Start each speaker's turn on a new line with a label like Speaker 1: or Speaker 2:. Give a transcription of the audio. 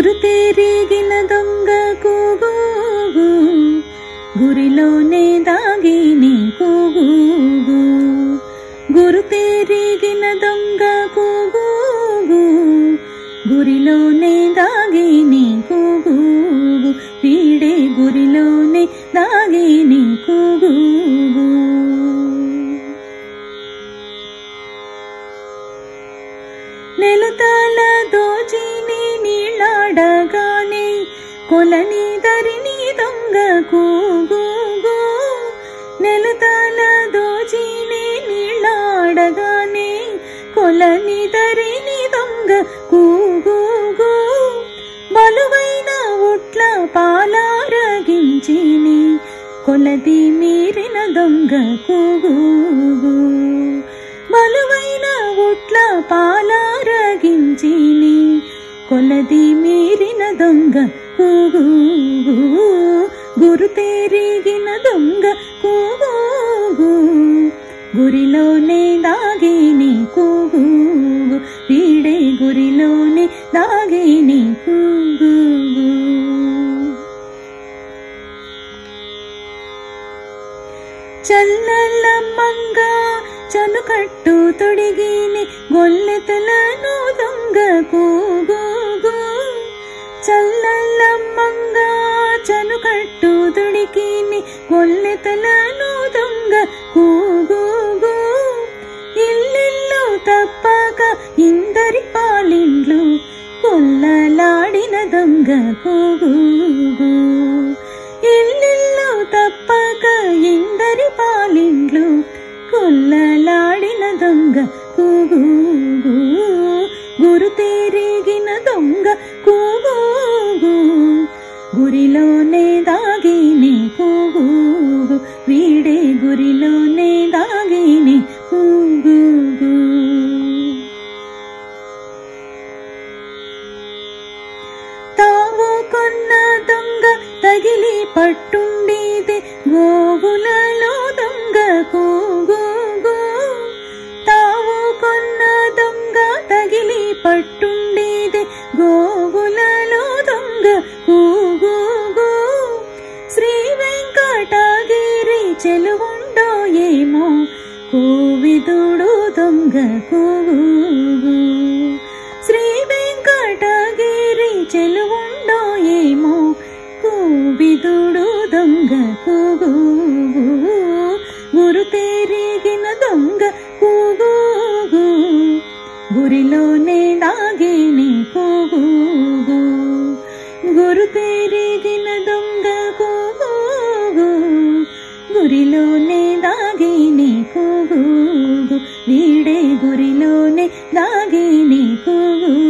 Speaker 1: గురు తెరిగిన దొంగ కూగూగు గురిలోనే దాగి నీ కూగూగు గురు తెరిగిన దొంగ కూగూగు గురిలోనే దాగి నీ కూగూగు వీడే గురిలోనే దాగి నీ కూగూగు నెలతాల దోచిని నీళ్ళాడగానే కొలని ధరిని దొంగ కూగూగు నెలతాల దోచిని నీళ్ళాడగానే కొలని ధరిని దొంగ కూగూగు బలువైన ఉట్ల పాలారగించిని కొలది మీరిన దొంగ కూగూగు బలువైన ఉట్ల పాలారగించిని కొలది మీరిన దొంగ కూగూగు గురు తెరిగిన దొంగ కూగూగు గురిలోనే దాగిని కూగూగు వీడే గురిలోనే దాగిని కూగూగు చల్లల్లమ్మంగా చనుకట్టు తొడిగిని గొల్లెతలను దొంగ కూగూగు చల్లల్లమ్మంగా చనుకట్టు తొడిగిని గొల్లెతలను దొంగ కూగూగు ఇల్లిల్లు తప్పక ఇందరి పాలిండ్లు కొల్లలాడిన దొంగ కూగూగు ఇల్లిల్లు తప్పక ఇందరి పాలిండ్లు కొల్లలాడిన దొంగ కూగూగు గురు తెరిగిన దొంగ కూగూగు గురిలోనే దాగిని కూగూగు వీడే గురిలోనే దాగిని కూగూగు తావు కొన్న దొంగ తగిలి పట్టుండేది గోవులలో దొంగ కూగూగు తావు కొన్న దొంగ తగిలి పట్టుండేది గోవులలో దొంగ కూగూగు శ్రీ వెంకటగిరి చెలువుండో ఏమో కోవిదుడు దొంగ కూగూగు శ్రీ వెంకటగిరి చెలువుండో ఏమో కోవిదుడు దొంగ కూగూగు గురు తెరిగిన దొంగ కూగూగు గురిలోనే దాగిని కూగూగు గురు తెరిగిన దొంగ కూగూగు గురిలోనే దాగిని కూగూగు వీడే గురిలోనే దాగిని కూగూగు